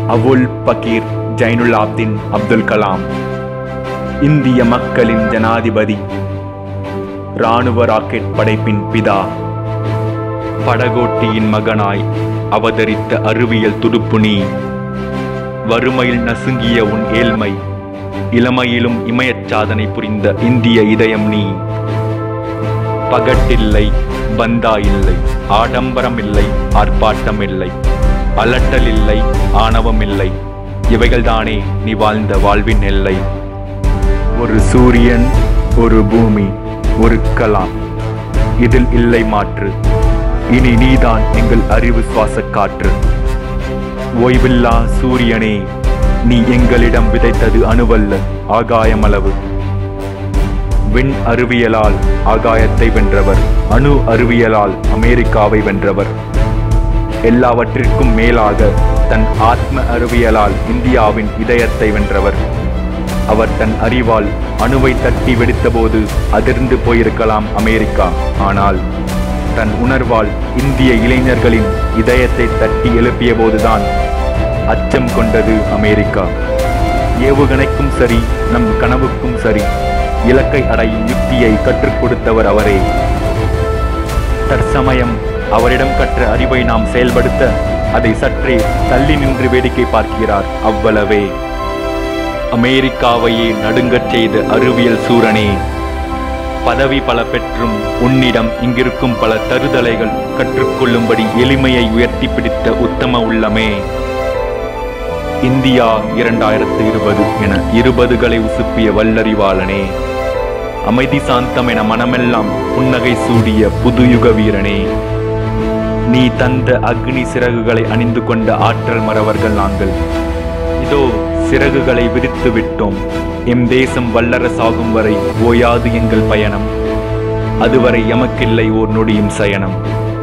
அவுல் பகீர் ஜைனுலாப்தீன் அப்துல் கலாம் இந்திய மக்களின் ஜனாதிபதி இராணுவ ராக்கெட் படைப்பின் பிதா படகோட்டியின் மகனாய் அவதரித்த அறிவியல் துடுப்பு நீ வறுமையில் நசுங்கிய உன் ஏழ்மை இளமையிலும் இமயச் சாதனை புரிந்த இந்திய இதயம் நீ பகட்டில்லை பந்தா இல்லை ஆடம்பரம் இல்லை ஆர்ப்பாட்டம் இல்லை அலட்டல் இல்லை ஆணவம் இல்லை இவைகள்தானே நீ வாழ்ந்த வாழ்வின் எல்லை ஒரு சூரியன் ஒரு பூமி ஒரு கலாம் இதில் இல்லை மாற்று இனி நீதான் எங்கள் அறிவு சுவாச காற்று ஓய்வில்லா சூரியனே நீ எங்களிடம் விதைத்தது அணுவல்ல ஆகாயமளவு விண் அறிவியலால் ஆகாயத்தை வென்றவர் அணு அறிவியலால் அமெரிக்காவை வென்றவர் எல்லாவற்றிற்கும் மேலாக தன் ஆத்ம அறிவியலால் இந்தியாவின் இதயத்தை வென்றவர் அவர் தன் அறிவால் அணுவை தட்டி வெடித்தபோது அதிர்ந்து போயிருக்கலாம் அமெரிக்கா ஆனால் தன் உணர்வால் இந்திய இளைஞர்களின் இதயத்தை தட்டி எழுப்பிய போதுதான் அச்சம் கொண்டது அமெரிக்கா ஏவுகணைக்கும் சரி நம் கனவுக்கும் சரி இலக்கை அடையும் யுக்தியை கற்றுக் கொடுத்தவர் அவரே தற்சமயம் அவரிடம் கற்ற அறிவை நாம் செயல்படுத்த அதை சற்றே தள்ளி நின்று வேடிக்கை பார்க்கிறார் அவ்வளவே அமெரிக்காவையே நடுங்கச் செய்த அறிவியல் சூரனே பதவி பல பெற்றும் உன்னிடம் இங்கிருக்கும் பல தருதலைகள் கற்றுக்கொள்ளும்படி எளிமையை உயர்த்தி பிடித்த உத்தம உள்ளமே இந்தியா இரண்டாயிரத்து இருபது என இருபதுகளை உசுப்பிய வல்லறிவாளனே அமைதி சாந்தம் என மனமெல்லாம் புன்னகை சூடிய புதுயுக வீரனே நீ தந்த அக்னி சிறகுகளை அணிந்து கொண்ட ஆற்றல் மறவர்கள் நாங்கள் இதோ சிறகுகளை விரித்து விட்டோம் எம் தேசம் வல்லரசாகும் வரை ஓயாது எங்கள் பயணம் அதுவரை எமக்கில்லை ஓர் நொடியும் சயனம்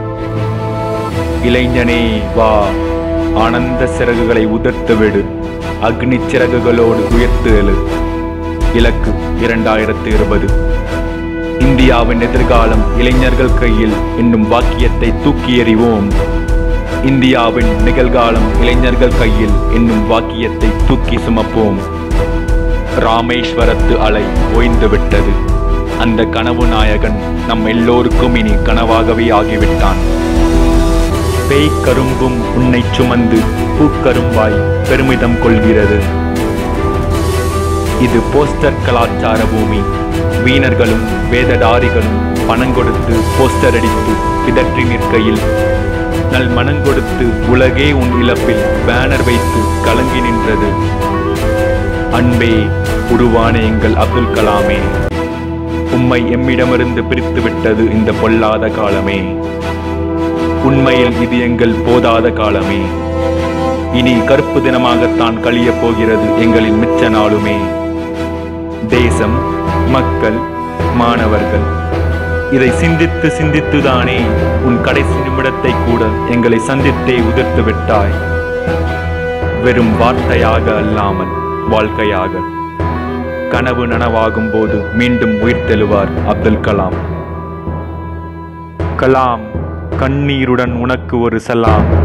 இளைஞனே வா ஆனந்த சிறகுகளை உதிர்த்து விடு அக்னி சிறகுகளோடு உயர்த்து எழு இலக்கு இரண்டாயிரத்து இருபது இந்தியாவின் எதிர்காலம் இளைஞர்கள் கையில் என்னும் வாக்கியத்தை தூக்கி எறிவோம் இந்தியாவின் நிகழ்காலம் இளைஞர்கள் கையில் என்னும் வாக்கியத்தை தூக்கி சுமப்போம் ராமேஸ்வரத்து அலை ஓய்ந்து விட்டது அந்த கனவு நாயகன் நம் எல்லோருக்கும் இனி கனவாகவே ஆகிவிட்டான் பேய் கரும்பும் உன்னை சுமந்து பூக்கரும்பாய் பெருமிதம் கொள்கிறது இது போஸ்டர் கலாச்சார பூமி வீணர்களும் வேததாரிகளும் பணம் கொடுத்து போஸ்டர் அடித்து பிதற்றி நிற்கையில் நல் மனங்கொடுத்து உலகே உன் இழப்பில் பேனர் வைத்து கலங்கி நின்றது அன்பே உருவான எங்கள் அப்துல் கலாமே உம்மை எம்மிடமிருந்து பிரித்து விட்டது இந்த பொல்லாத காலமே உண்மையில் இது எங்கள் போதாத காலமே இனி கருப்பு தினமாகத்தான் கழியப் போகிறது எங்களின் மிச்ச நாளுமே தேசம் மக்கள் மாணவர்கள் இதை சிந்தித்து சிந்தித்துதானே உன் கடைசி நிமிடத்தை கூட எங்களை சந்தித்தே உதிர்த்து விட்டாய் வெறும் வார்த்தையாக அல்லாமல் வாழ்க்கையாக கனவு நனவாகும் போது மீண்டும் உயிர்த்தெழுவார் அப்துல் கலாம் கலாம் கண்ணீருடன் உனக்கு ஒரு சலாம்